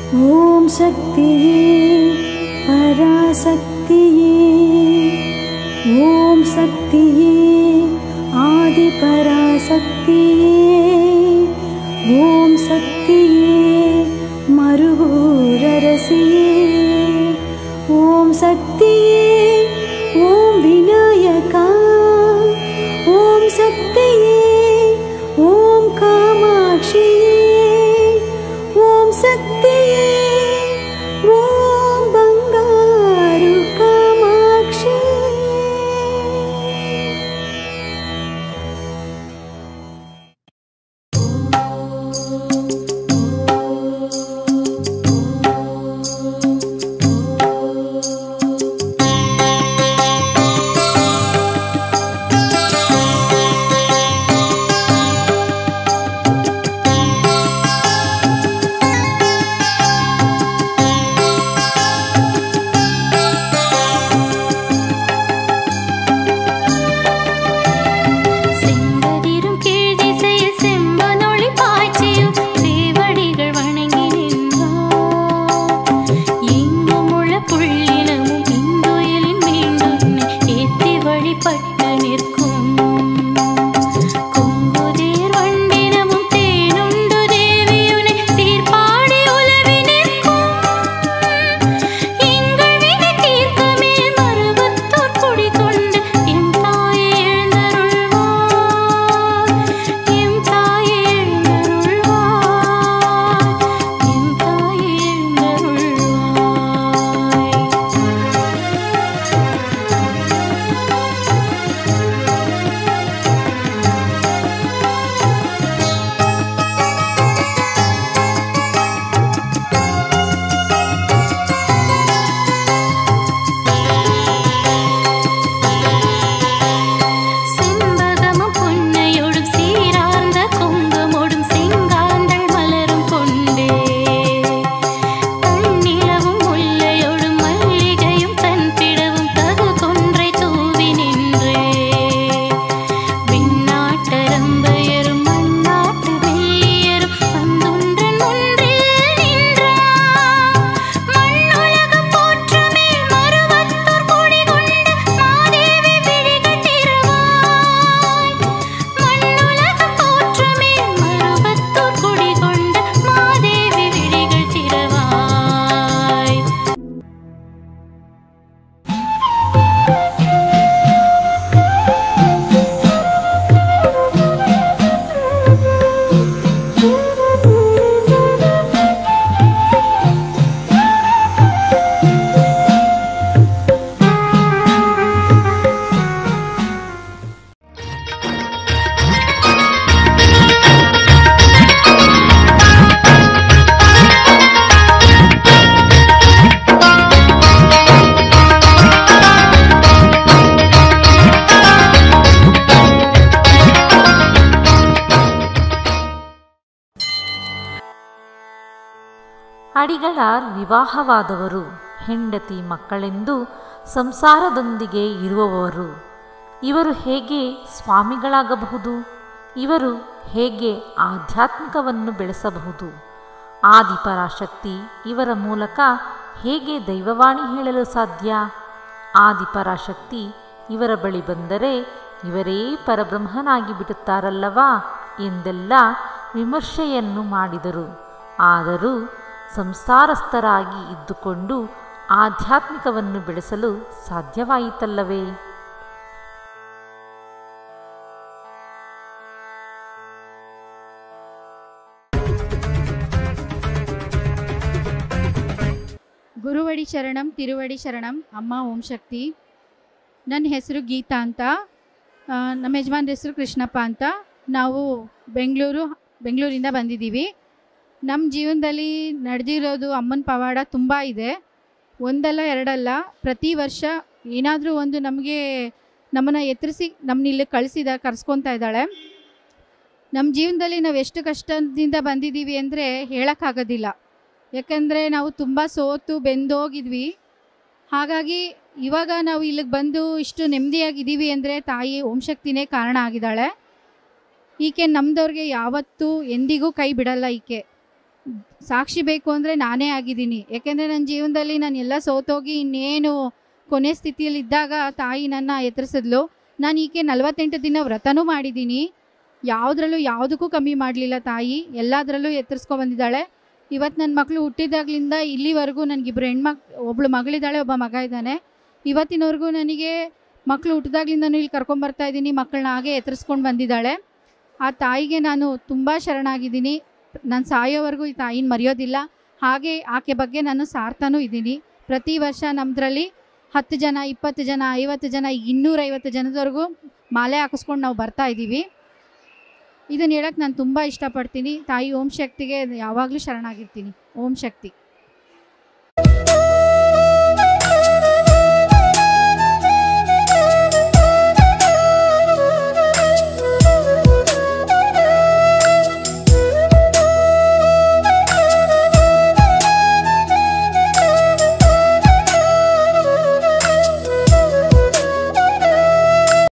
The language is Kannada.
ॐ शक्तिये पराशक्तिये ॐ शक्तिये आदिपराशक्तिये ॐ शक्तिये मरुहूररसिये ॐ शक्तिये ॐ विनायका ॐ शक्तिये ॐ कामाक्षिये ॐ शक्तिये ॐ बङ्गारु कामाक्षी செங்கதிரும் கீழ் திசையில் செம்பனொளி பாய்ச்சியும் சேவடிகள் வணங்கி நின்றார் எங்கும் உள்ள புள்ளினமும் இந்துயிலின் மீண்டும் ஏத்தி வழிபட்டு நிற்கும் கொங்குதேர் வண்டினமும் தேனுண்டு தேவியுனை சீர்பாடி உலவி நிற்கும் எங்கள் வினை தீர்க்கமே மருவத்தோர் குடிகொண்டு எம் தாயே எழுந்தருள்வார் எம் தாயே எழுந்தருள்வார் எம் தாயே எழுந்தருள்வாய் செம்பகமும் பொன்னையோடும் சீரார்ந்த கொங்கமோடும் செங்காந்தள் மலரும் கொண்டே தன்னிலவும் முல்லையோடும் மல்லிகையும் தன்பிடவும் தகு கொன்றை தூவி நின்றே விண்ணாட்டரம்பையரும் மண்ணாட்டு வெள்ளியரும் வந்துன்றன் ஒன்றில் நின்றார் மண்ணுலகம் போற்றுமே மருவத்தோர் குடிகொண்ட மாதேவி விழிகள் திறவாய் மண்ணுலகம் போற்றுமே மருவத்தோர் குடிகொண்ட மாதேவி விழிகள் திறவாய் ಅಡಿಗಳಾರ್ ವಿವಾಹವಾದವರು ಹೆಂಡತಿ ಮಕ್ಕಳೆಂದು ಸಂಸಾರದೊಂದಿಗೆ ಇರುವವರು ಇವರು ಹೇಗೆ ಸ್ವಾಮಿಗಳಾಗಬಹುದು ಇವರು ಹೇಗೆ ಆಧ್ಯಾತ್ಮಿಕವನ್ನು ಬೆಳೆಸಬಹುದು ಆದಿಪರಾಶಕ್ತಿ ಇವರ ಮೂಲಕ ಹೇಗೆ ದೈವವಾಣಿ ಹೇಳಲು ಸಾಧ್ಯ ಆದಿಪರಾಶಕ್ತಿ ಇವರ ಬಳಿ ಬಂದರೆ ಇವರೇ ಪರಬ್ರಹ್ಮನಾಗಿ ಬಿಡುತ್ತಾರಲ್ಲವಾ ಎಂದೆಲ್ಲ ವಿಮರ್ಶೆಯನ್ನು ಮಾಡಿದರು ಆದರೂ ಸಂಸಾರಸ್ಥರಾಗಿ ಇದ್ದುಕೊಂಡು ಆಧ್ಯಾತ್ಮಿಕವನ್ನು ಬೆಳೆಸಲು ಸಾಧ್ಯವಾಯಿತಲ್ಲವೇ ಗುರುವಡಿ ಶರಣಂ ತಿರುವಡಿ ಶರಣಂ ಅಮ್ಮ ಓಂ ಶಕ್ತಿ ನನ್ನ ಹೆಸರು ಗೀತಾ ಅಂತ ಆ, ನಮ್ಮ ಯಜಮಾನ್ರ ಹೆಸರು ಕೃಷ್ಣಪ್ಪ ಅಂತ ನಾವು ಬೆಂಗಳೂರು ಬೆಂಗಳೂರಿಂದ ಬಂದಿದ್ದೀವಿ ನಮ್ಮ ಜೀವನದಲ್ಲಿ ನಡೆದಿರೋದು ಅಮ್ಮನ ಪವಾಡ ತುಂಬ ಇದೆ ಒಂದಲ್ಲ ಎರಡಲ್ಲ ಪ್ರತಿ ವರ್ಷ ಏನಾದರೂ ಒಂದು ನಮಗೆ ನಮ್ಮನ್ನು ಎತ್ತರಿಸಿ ನಮ್ಮನ್ನ ಇಲ್ಲಿ ಕಳಿಸಿದ ಕರ್ಸ್ಕೊತಾ ಇದ್ದಾಳೆ ನಮ್ಮ ಜೀವನದಲ್ಲಿ ನಾವು ಎಷ್ಟು ಕಷ್ಟದಿಂದ ಬಂದಿದ್ದೀವಿ ಅಂದರೆ ಹೇಳೋಕ್ಕಾಗೋದಿಲ್ಲ ಯಾಕಂದರೆ ನಾವು ತುಂಬ ಸೋತು ಬೆಂದೋಗಿದ್ವಿ ಹಾಗಾಗಿ ಇವಾಗ ನಾವು ಇಲ್ಲಿಗೆ ಬಂದು ಇಷ್ಟು ನೆಮ್ಮದಿಯಾಗಿದ್ದೀವಿ ಅಂದರೆ ತಾಯಿ ಓಂ ಶಕ್ತಿನೇ ಕಾರಣ ಆಗಿದ್ದಾಳೆ ಈಕೆ ನಮ್ಮದವ್ರಿಗೆ ಯಾವತ್ತೂ ಎಂದಿಗೂ ಕೈ ಬಿಡಲ್ಲ ಈಕೆ ಸಾಕ್ಷಿ ಬೇಕು ಅಂದರೆ ನಾನೇ ಆಗಿದ್ದೀನಿ ಯಾಕೆಂದರೆ ನನ್ನ ಜೀವನದಲ್ಲಿ ನಾನು ಎಲ್ಲ ಸೋತೋಗಿ ಇನ್ನೇನು ಕೊನೆ ಸ್ಥಿತಿಯಲ್ಲಿ ಇದ್ದಾಗ ತಾಯಿ ನನ್ನ ಎತ್ತರಿಸಿದ್ಲು ನಾನು ಈಕೆ ನಲವತ್ತೆಂಟು ದಿನ ವ್ರತನೂ ಮಾಡಿದ್ದೀನಿ ಯಾವುದ್ರಲ್ಲೂ ಯಾವುದಕ್ಕೂ ಕಮ್ಮಿ ಮಾಡಲಿಲ್ಲ ತಾಯಿ ಎಲ್ಲದರಲ್ಲೂ ಎತ್ತರಿಸ್ಕೊ ಬಂದಿದ್ದಾಳೆ ಇವತ್ತು ನನ್ನ ಮಕ್ಕಳು ಹುಟ್ಟಿದಾಗ್ಲಿಂದ ಇಲ್ಲಿವರೆಗೂ ನನಗಿಬ್ಬರು ಹೆಣ್ಮಕ್ ಒಬ್ಳು ಮಗಳಿದ್ದಾಳೆ ಒಬ್ಬ ಮಗ ಇದ್ದಾನೆ ಇವತ್ತಿನವರೆಗೂ ನನಗೆ ಮಕ್ಕಳು ಹುಟ್ಟಿದಾಗ್ಲಿಂದನೂ ಇಲ್ಲಿ ಕರ್ಕೊಂಬರ್ತಾ ಇದ್ದೀನಿ ಮಕ್ಕಳನ್ನ ಹಾಗೆ ಎತ್ತರಿಸ್ಕೊಂಡು ಬಂದಿದ್ದಾಳೆ ಆ ತಾಯಿಗೆ ನಾನು ತುಂಬ ಶರಣಾಗಿದ್ದೀನಿ ನಾನು ಸಾಯೋವರೆಗೂ ಈ ತಾಯಿನ ಮರೆಯೋದಿಲ್ಲ ಹಾಗೆ ಆಕೆ ಬಗ್ಗೆ ನಾನು ಸಾರ್ತಾನೂ ಇದ್ದೀನಿ ಪ್ರತಿ ವರ್ಷ ನಮ್ಮದ್ರಲ್ಲಿ ಹತ್ತು ಜನ ಇಪ್ಪತ್ತು ಜನ ಐವತ್ತು ಜನ ಇನ್ನೂರೈವತ್ತು ಜನದವರೆಗೂ ಮಾಲೆ ಹಾಕಿಸ್ಕೊಂಡು ನಾವು ಬರ್ತಾ ಇದ್ದೀವಿ ಇದನ್ನು ಹೇಳಕ್ಕೆ ನಾನು ತುಂಬ ಇಷ್ಟಪಡ್ತೀನಿ ತಾಯಿ ಓಂ ಶಕ್ತಿಗೆ ಯಾವಾಗಲೂ ಶರಣಾಗಿರ್ತೀನಿ ಓಂ ಶಕ್ತಿ